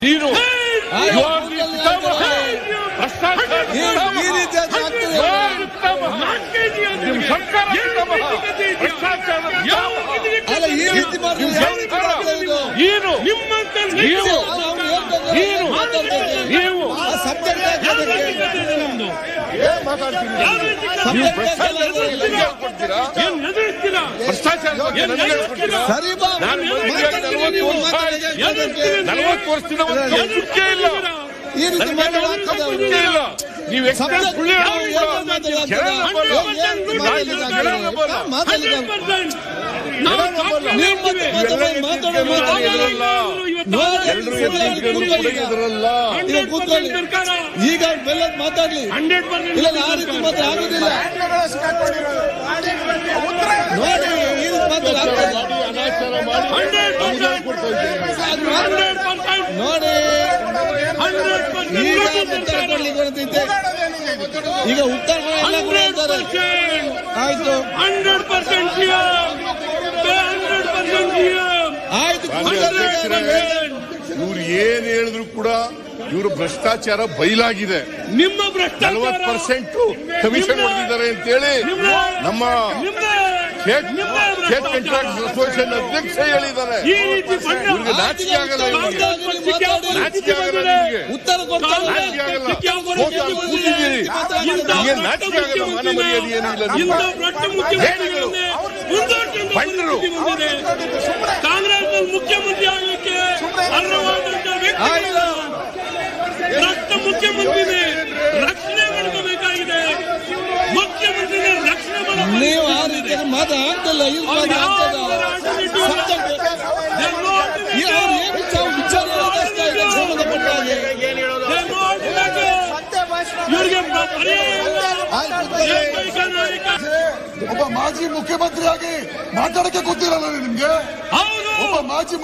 ನೀನು ಆಯ್ತು, ಯೋಗಿ ಪಿತಾಮಹ, ಭ್ರಷ್ಟಾಚಾರ ಈ- ಈ ಪಿತಾಮಹ, ರೀತಿ ಆದ್ರೆ ಆಗ್ತದೆ. ಯೋಗಿ ಪಿತಾಮಹ, ನಿಮ್ಮ ಸರ್ಕಾರ ಪಿತಾಮಹ, ಭ್ರಷ್ಟಾಚಾರ ಪಿತಾಮಹ. ಅಲ್ಲ ಈ ರೀತಿ ಮಾಡಿದ್ರೆ ನಿಮ್ಮ ಯಾವ ರೀತಿ ಸರ್ಕಾರ ಆಗ್ತದೆ ಇದು? ನೀನು ನಿಮ್ಮಂತ ನೀವು ಅವ್ನು ಹೇಳ್ತಾನೆ, ನೀನು ಮಾತಾಡ್ತಾ ಇದ್ದಾನೆ. ನೀವು ಆ subject ಯಾಕೆ ಅದಕ್ಕೆ? ನಮ್ದು ಏನ್ ಮಾತಾಡ್ತೀರಿ ಯಾವ ನೀವು? ರೀತಿ subject ನೀವು ಯಾಕೆ ಭ್ರಷ್ಟಾಚಾರದ ಬಗ್ಗೆ ಅದಕ್ಕೆ? ನನಗೆ ಹೇಳ್ಕೊಡ್ತೀರಾ ಏನ್ ಎದುರಿಸ್ತೀರಾ ಭ್ರಷ್ಟಾಚಾರದ ಬಗ್ಗೆ ಏನ್ ನನಗೆ ಹೇಳ್ಕೊಡ್ತೀರಾ ಸರಿ ಬಾ ನಾನು ಮದುವೆಯಾಗಿ ಮಾತಾಡ್ತೀನಿ ನಲವತ್ತು ನೀವು, ವರ್ಷ ಮಾತಾಡಿ, ಆಯ್ತು. ಅದಕ್ಕೆ. ನಲವತ್ತು ವರ್ಷದಿಂದ ಒಂದು ಚುಕ್ಕೆ ಇಲ್ಲ ಈ ರೀತಿ ನನಗೆ ಮಾತಾಡೋದು ಆಗ್ತದೆ ಚುಕ್ಕೆ ಇಲ್ಲ ನೀವು ಎಕ್ಸ್ಪ್ರೆಸ್ Subject ಸುಳ್ಳು ಯಾವ ಹೇಳೋದು ಯಾವ ಇಲ್ಲ. ಮಾತಾಡೋದು ಜನ ಆಗ್ತದೆ? ನಂಬಲ್ಲ. ಏ, ಏನ್ ಮಾತಾಡ್ಲಿಕ್ಕೆ ಜನ ನಂಬಲ್ಲ. ಆಗ್ತದೆ? ಮಾತಾಡ್ಲಿಕ್ಕೆ ಹಂಡ್ರೆಡ್ ಪರ್ಸೆಂಟ್ ನೀವು ಮತ್ತೆ ಮಾತಾಡೋ- ಮಾತಾಡೋ ಮಾತಾಡಿ. ನೋಡಿ, ಎಲ್ರು ಸರಿಯಾಗಿ ಎದ್ದಿದ್ದು ಕೂತ್ಕೊಳ್ಳಿ ಈಗ. ಇದ್ರಲ್ಲ. ಈಗ ಕೂತ್ಕೊಳ್ಳಿ. ಸರ್ಕಾರ ಈಗ ಬೆಲ್ಲ ಮಾತಾಡ್ಲಿ ಹಂಡ್ರೆಡ್ ಇಲ್ಲ ಇಲ್ಲ, ಆ ರೀತಿ ಮಾತ್ರ ಆಗುದಿಲ್ಲ ನೋಡಿ ಈ ರೀತಿ ಮಾತ್ರ ಆಗ್ತದೆ. ಮಾಡಿ, ಅನಾಚಾರ ಮಾಡಿ ಹಂಡ್ರೆಡ್ ಅನುದಾನ ಕೊಡ್ತಾ ಇದ್ದೀರಿ. ಹಂಡ್ರೆಡ್ ಪರ್ಸೆಂಟ್ ನೋಡಿ ಹಂಡ್ರೆಡ್ ಈಗ ಪರ್ಸೆಂಟ್ ಉತ್ತರ ಕೊಡ್ಲಿಕ್ಕೆ ಹೊರಟಿದ್ದೆ ಈಗ ಉತ್ತರ ಎಲ್ಲ ಕೂಡ ಹಂಡ್ರೆಡ್ ಹೇಳ್ತಾರೆ ಪರ್ಸೆಂಟ್ ಆಯ್ತು hundred percent CM hundred percent CM ಆಯ್ತು ಮಾನ್ಯ ಕೂತ್ಕೊಳ್ಳಿ. ಅಧ್ಯಕ್ಷರೇ, ಇವ್ರು ಏನ್ ಹೇಳಿದ್ರು ಕೂಡ ಇವರು ಭ್ರಷ್ಟಾಚಾರ ಬಯಲಾಗಿದೆ ನಿಮ್ಮ ಭ್ರಷ್ಟಾಚಾರ ನಲವತ್ತು ಪರ್ಸೆಂಟ್ ಕಮಿಷನ್ ಹೊಡೆದಿದ್ದಾರೆ ಅಂತೇಳಿ ನಮ್ಮ ಸ್ಟೇಟ್ ಸ್ಟೇಟ್ ಕಾಂಟ್ರಾಕ್ಟ್ ಅಸೋಸಿಯೇಷನ್ ಅಧ್ಯಕ್ಷ ಹೇಳಿದ್ದಾರೆ ಈ ರೀತಿ ಬಂಡ ಇವ್ರಿಗೆ ನಾಚಿಕೆ ಆಗಲ್ಲ ಇವ್ರಿಗೆ ನಾಚಿಕೆ ಆಗಲ್ಲ ನಿಮ್ಗೆ ಉತ್ತರ ಕೊಡ್ತಾರೆ ನಾಚಿಕೆ ಆಗಲ್ಲ ಹೋಗಿ ಅಲ್ಲಿ ಕೂತಿದ್ದೀರಿ ನಿಮಗೆ ನಾಚಿಕೆ ಆಗಲ್ಲ ಮಾನ ಮರ್ಯಾದೆ ಏನೂ ಇಲ್ಲ ಇಂಥ ನಿಮ್ಗೆ ಭ್ರಷ್ಟ ಮುಖ್ಯಮಂತ್ರಿಗಳನ್ನೇ ಮುಂದೋಟದಿಂದ ಬಂಡರು. ಬಂದಿದೆ ಕಾಂಗ್ರೆಸ್ ಮುಖ್ಯಮಂತ್ರಿ ಆಗಲಿಕ್ಕೆ ಅರ್ಹವಾದಂತ ವ್ಯಕ್ತಿ ಭ್ರಷ್ಟ ಮುಖ್ಯಮಂತ್ರಿನೇ ರಕ್ಷಣೆ ಮಾಡ್ಕೋಬೇಕಾಗಿದೆ ಮುಖ್ಯಮಂತ್ರಿನೇ ರಕ್ಷಣೆ ನೀವು ಆ ರೀತಿ ಮಾತು ಆಗ್ತಿಲ್ಲ ಇದು ಮಾತು ಆಗ್ತದ ಈ ಅವ್ರು ಏನು ವಿಚಾರ ವಿಚಾರ ಹೇಳಿದಷ್ಟೇ ಇದಕ್ಕೆ ಸಂಬಂಧಪಟ್ಟ ಹಾಗೆ ಇವರಿಗೆ ಪರ್ಯಾಯ ಇಲ್ಲ. ಆಯ್ತು, ಕೂತ್ಕೊಳ್ಳಿ. ಏಕೈಕ ನಾಯಕ ಒಬ್ಬ ಮಾಜಿ ಮುಖ್ಯಮಂತ್ರಿಯಾಗಿ ಮಾತಾಡಕ್ಕೆ ಗೊತ್ತಿರಲ್ಲ ನಿಮ್ಗೆ ಹೌದು ಒಬ್ಬ ಮಾಜಿ